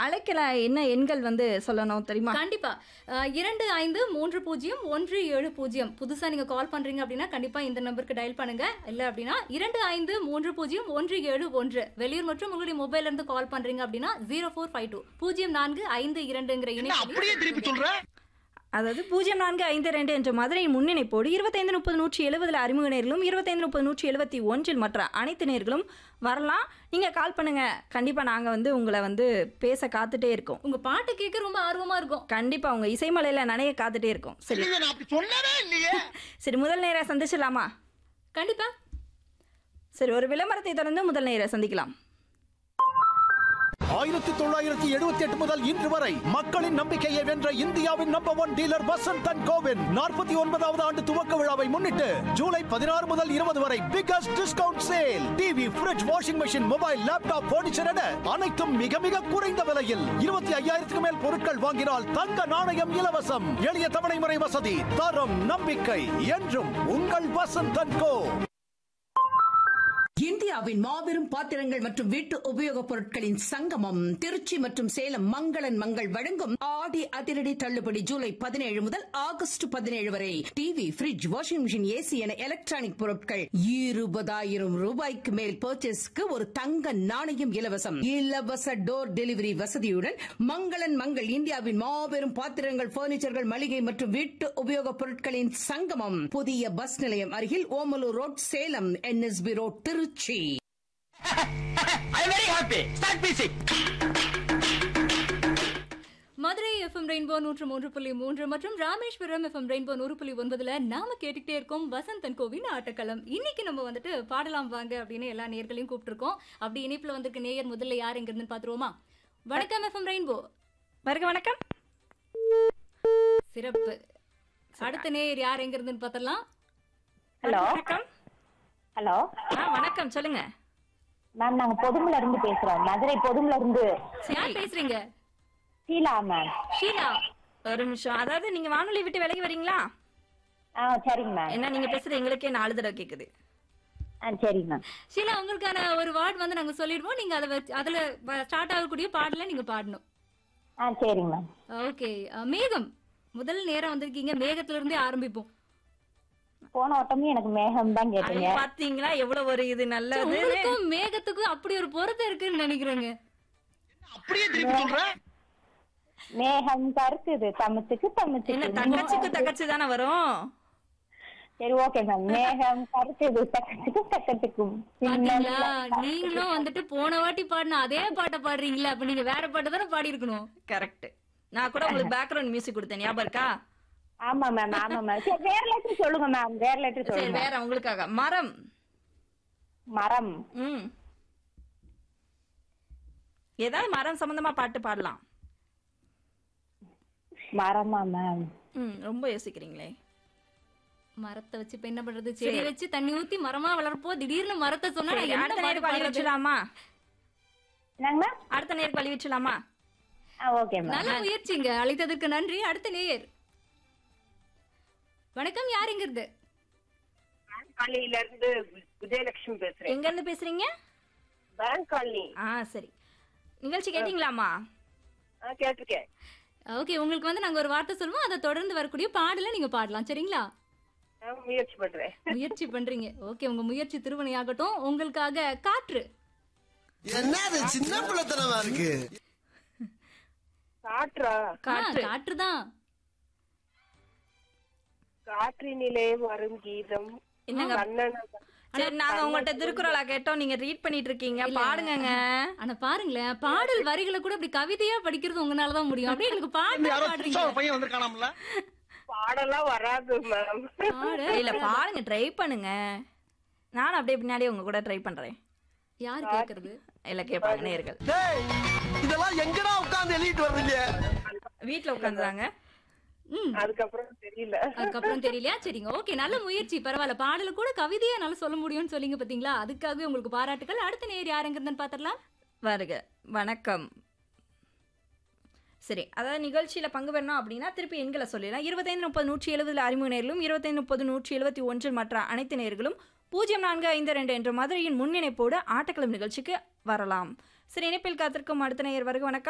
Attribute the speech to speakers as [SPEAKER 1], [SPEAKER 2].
[SPEAKER 1] அழைக்கல என்ன எண்கள் வந்து சொல்லணும் தெரியுமா
[SPEAKER 2] கண்டிப்பா அஹ், இரண்டு ஐந்து மூன்று பூஜ்ஜியம் ஒன்று ஏழு பூஜ்ஜியம் புதுசா நீங்க கால் பண்றீங்க அப்படின்னா கண்டிப்பா இந்த நம்பருக்கு டயல் பண்ணுங்க இல்ல அப்படின்னா இரண்டு ஐந்து மூன்று பூஜ்ஜியம் ஒன்று ஏழு ஒன்று வெளியூர் மற்றும் உங்களுடைய மொபைல்ல இருந்து கால் பண்றீங்க அப்படின்னா ஜீரோ ஃபோர் ஃபைவ் டூ பூஜ்ஜியம் நான்கு ஐந்து இரண்டுங்கிற
[SPEAKER 3] அப்படியே திருப்பி சொல்ற
[SPEAKER 1] அதாவது பூஜ்ஜியம் நான்கு ஐந்து ரெண்டு என்ற மதுரையின் முன்னிணைப்போடு இருபத்தைந்து முப்பது நூற்றி எழுபதில் அறிமுக நேர்களும் இருபத்தைந்து முப்பது நூற்றி எழுபத்தி ஒன்றில் மற்ற அனைத்து நேர்களும் வரலாம் நீங்கள் கால் பண்ணுங்க கண்டிப்பாக நாங்கள் வந்து உங்களை வந்து பேச காத்துட்டே இருக்கோம்
[SPEAKER 2] உங்க பாட்டு கேட்க ரொம்ப ஆர்வமா இருக்கும்
[SPEAKER 1] கண்டிப்பாக உங்கள் இசைமலையில் நனைய காத்துட்டே இருக்கோம் சரி
[SPEAKER 3] இதை நான் அப்படி சொன்னவே இல்லையே
[SPEAKER 1] சரி முதல் நேரம் சந்திச்சிடலாமா
[SPEAKER 2] கண்டிப்பா
[SPEAKER 1] சரி ஒரு விளம்பரத்தை தொடர்ந்து முதல் நேர சந்திக்கலாம்
[SPEAKER 4] ஆயிரத்தி தொள்ளாயிரத்தி எழுபத்தி எட்டு முதல் இன்று வரை மக்களின் நம்பிக்கையை வென்ற இந்தியாவின் number one dealer Vasanth and கோவின் நாற்பத்தி ஒன்பதாவது ஆண்டு துவக்க விழாவை முன்னிட்டு ஜூலை பதினாறு முதல் இருபது வரை biggest discount sale TV fridge washing machine mobile laptop furniture என அனைத்தும் மிக மிக குறைந்த விலையில் இருபத்தி ஐயாயிரத்துக்கு மேல் பொருட்கள் வாங்கினால் தங்க நாணயம் இலவசம் எளிய தவணை முறை வசதி தரம் நம்பிக்கை என்றும் உங்கள் வசந்த் அண்ட் கோ
[SPEAKER 5] இந்தியாவின் மாபெரும் பாத்திரங்கள் மற்றும் வீட்டு உபயோகப் பொருட்களின் சங்கமம் திருச்சி மற்றும் சேலம் மங்களன் மங்கள் வழங்கும் ஆடி அதிரடி தள்ளுபடி ஜூலை பதினேழு முதல் ஆகஸ்ட் பதினேழு வரை TV fridge washing machine AC என எலக்ட்ரானிக் பொருட்கள் இருபதாயிரம் ரூபாய்க்கு மேல் பர்ச்சேஸ்க்கு ஒரு தங்க நாணயம் இலவசம் இலவச டோர் டெலிவரி வசதியுடன் மங்களன் மங்கள் இந்தியாவின் மாபெரும் பாத்திரங்கள் பர்னிச்சர்கள் மளிகை மற்றும் வீட்டு உபயோகப் பொருட்களின் சங்கமம் புதிய பஸ் நிலையம் அருகில் Omalur road Salem NSB road Trichy
[SPEAKER 3] I very happy start music
[SPEAKER 2] Madurai FM rainbow நூற்று மூன்று புள்ளி மூன்று மற்றும் ராமேஸ்வரம் எஃப்எம் ரெயின்போ நூறு புள்ளி ஒன்பதுல நாம கேட்டுக்கிட்டே இருக்கோம் வசந்தன் கோவின் ஆட்டக்களம் இன்னைக்கு நம்ம வந்துட்டு பாடலாம் வாங்க அப்படின்னு எல்லா நேர்களையும் கூப்பிட்டுருக்கோம் அப்படி இணைப்புல வந்திருக்க நேயர் முதல்ல யார் எங்க இருந்து பாத்துருவோமா வணக்கம் எஃப்எம் ரெயின்போ
[SPEAKER 1] வருக வணக்கம்
[SPEAKER 2] சிறப்பு அடுத்த நேயர் யார் எங்க இருந்துன்னு பார்த்தலாம்
[SPEAKER 6] ஹலோ
[SPEAKER 1] வணக்கம்
[SPEAKER 6] ஹலோ
[SPEAKER 1] ஆ வணக்கம் சொல்லுங்க
[SPEAKER 6] மேம் நாங்க பொதுமுல இருந்து பேசுறோம் மதுரை பொதுமுல இருந்து
[SPEAKER 2] யார் பேசுறீங்க
[SPEAKER 6] ஷீலா மேம்
[SPEAKER 2] ஷீலா
[SPEAKER 1] ஒரு நிமிஷம் அதாவது நீங்க வானொலி விட்டு விலகி வரீங்களா
[SPEAKER 6] ஆ சரிங்க மேம்
[SPEAKER 1] என்ன நீங்க பேசுறது எங்களுக்கே நாலு தடவை கேக்குது
[SPEAKER 6] ஆ சரிங்க மேம்
[SPEAKER 2] ஷீலா உங்களுக்கான ஒரு வேர்ட் வந்து நாங்க சொல்லிடுவோம் நீங்க அதை வச்சு அதுல ஸ்டார்ட் ஆகக்கூடிய பாடல நீங்க பாடணும்
[SPEAKER 6] ஆ சரிங்க மேம்
[SPEAKER 2] ஓகே மேகம் முதல் நேரம் வந்திருக்கீங்க மேகத்துல இருந்தே ஆரம்பிப்போம்
[SPEAKER 6] போன வட்டமும் எனக்கு மேகம் தான் கேட்டீங்க
[SPEAKER 1] அது பாத்தீங்களா எவ்வளவு ஒரு இது நல்லது
[SPEAKER 2] உங்களுக்கும் மேகத்துக்கும் அப்படி ஒரு பொருத்தம் இருக்குன்னு நினைக்கிறேங்க
[SPEAKER 3] அப்படியே திருப்பி சொல்ற
[SPEAKER 6] மேகம் கருக்குது தமத்துக்கு
[SPEAKER 1] என்ன
[SPEAKER 6] தமத்துக்கு
[SPEAKER 1] தங்கச்சிக்கு தங்கச்சி தானே வரும்
[SPEAKER 6] சரி ஓகே மேம் மேகம் கருக்குது தக்கத்துக்கும் தக்கத்துக்கும்
[SPEAKER 2] பாத்தீங்களா நீங்களும் வந்துட்டு போன வாட்டி பாடின அதே பாட்டை பாடுறீங்களா அப்ப நீங்க வேற பாட்டு தானே பாடி இருக்கணும்
[SPEAKER 1] கரெக்ட் நான் கூட உங்களுக்கு பேக்ரவுண்ட் மியூசிக் கொடுத்தேன் ஞாபகம் இருக்கா
[SPEAKER 6] ஆமா மேம் ஆமா மேம் சரி வேற லெட்டர் சொல்லுங்க மேம் வேற லெட்டர்
[SPEAKER 1] சரி
[SPEAKER 6] சொல்லுங்க
[SPEAKER 1] வேற உங்களுக்காக மரம்
[SPEAKER 6] மரம்
[SPEAKER 1] ம் ஏதாவது மரம் சம்பந்தமா பாட்டு பாடலாம்
[SPEAKER 6] மரமா மேம்
[SPEAKER 1] ம் ரொம்ப யோசிக்கிறீங்களே
[SPEAKER 2] மரத்தை வச்சு இப்ப என்ன பண்றது செடி வச்சு தண்ணி ஊத்தி மரமா வளர்ப்போ திடீர்னு மரத்தை சொன்னா
[SPEAKER 1] சரி,
[SPEAKER 2] நான்
[SPEAKER 1] அடுத்த
[SPEAKER 2] எந்த
[SPEAKER 1] நேருக்கு
[SPEAKER 2] பாட்டு
[SPEAKER 1] வழி
[SPEAKER 2] பாடுறது?
[SPEAKER 1] வச்சிடலாமா
[SPEAKER 6] என்னங்க மேம்
[SPEAKER 1] அடுத்த நேருக்கு வழி வச்சிடலாமா
[SPEAKER 6] ஆ ஓகே மேம்
[SPEAKER 2] நல்ல முயற்சிங்க அழைத்ததற்கு நன்றி அடுத்த நேயர் வணக்கம் யாருங்கிறது
[SPEAKER 7] காலனில இருந்து விஜயலட்சுமி பேசுறேன்
[SPEAKER 1] எங்க இருந்து பேசுறீங்க
[SPEAKER 7] பேங்க் காலனி
[SPEAKER 1] ஆ சரி நிகழ்ச்சி கேட்டீங்களாமா
[SPEAKER 7] ஆ, கேட்டிருக்கேன்
[SPEAKER 2] ஓகே உங்களுக்கு வந்து நாங்க ஒரு வார்த்தை சொல்லுவோம் அதை தொடர்ந்து வரக்கூடிய பாடல நீங்க பாடலாம் சரிங்களா
[SPEAKER 7] நான் முயற்சி பண்றேன்
[SPEAKER 2] முயற்சி பண்றீங்க ஓகே உங்க முயற்சி திருவனையாகட்டும் உங்களுக்காக காற்று
[SPEAKER 8] என்னது சின்ன பிள்ளைத்தனமா இருக்கு
[SPEAKER 7] காற்றா
[SPEAKER 1] காற்று.
[SPEAKER 2] காற்று தான்
[SPEAKER 7] காற்றினிலே வரும் கீதம்
[SPEAKER 1] என்னங்க
[SPEAKER 7] கண்ணன்
[SPEAKER 1] சரி நாங்க உங்கள்ட்ட திருக்குறளா கேட்டோம் நீங்க ரீட் பண்ணிட்டு இருக்கீங்க பாடுங்கங்க
[SPEAKER 2] ஆனா பாருங்களேன் பாடல் வரிகளை கூட இப்படி கவிதையா படிக்கிறது உங்களாலதான் முடியும் அப்படியே எங்களுக்கு பாட்டு
[SPEAKER 3] யாரோ
[SPEAKER 2] பாடுறீங்க
[SPEAKER 3] புதுசா ஒரு பையன் வந்திருக்கானாம்ல
[SPEAKER 7] பாடலாம் வராது மேம்
[SPEAKER 2] பாடு.
[SPEAKER 1] இல்ல பாடுங்க ட்ரை பண்ணுங்க நானும் அப்படியே பின்னாடியே உங்க கூட ட்ரை பண்றேன்
[SPEAKER 2] யார் கேக்குறது
[SPEAKER 1] இல்ல கேட்பாங்க நேர்கள்
[SPEAKER 8] டேய் இதெல்லாம் எங்கடா உட்கார்ந்து எழுதிட்டு வர்றீங்க
[SPEAKER 1] வீட்ல உட்காந்துறாங்க
[SPEAKER 2] ம்
[SPEAKER 7] அதுக்கப்புறம் தெரியல
[SPEAKER 2] அதுக்கப்புறம் தெரியலையா சரிங்க ஓகே நல்ல முயற்சி பரவாயில்ல பாடல கூட கவிதையா நல்லா சொல்ல முடியும்னு சொல்லிங்க பாத்தீங்களா அதுக்காகவே உங்களுக்கு பாராட்டுகள் அடுத்த நேர் யாருங்கிறதுன்னு பாத்திரலாம்
[SPEAKER 1] வருக வணக்கம் சரி அதாவது நிகழ்ச்சியில் பங்கு பெறணும் அப்படின்னா திருப்பி எண்களை சொல்லிடலாம் இருபத்தைந்து முப்பது நூற்றி எழுபதில் அறிமுக நேர்களும் இருபத்தைந்து முப்பது நூற்றி எழுபத்தி ஒன்றில் மற்ற அனைத்து நேர்களும் பூஜ்ஜியம் நான்கு ஐந்து ரெண்டு என்ற மதுரையின் முன்னிணைப்போடு ஆட்டக்களம் நிகழ்ச்சிக்கு வரலாம் சரி இணைப்பில் காத்திருக்கும் அடுத்த நேயர் வருக வணக்கம்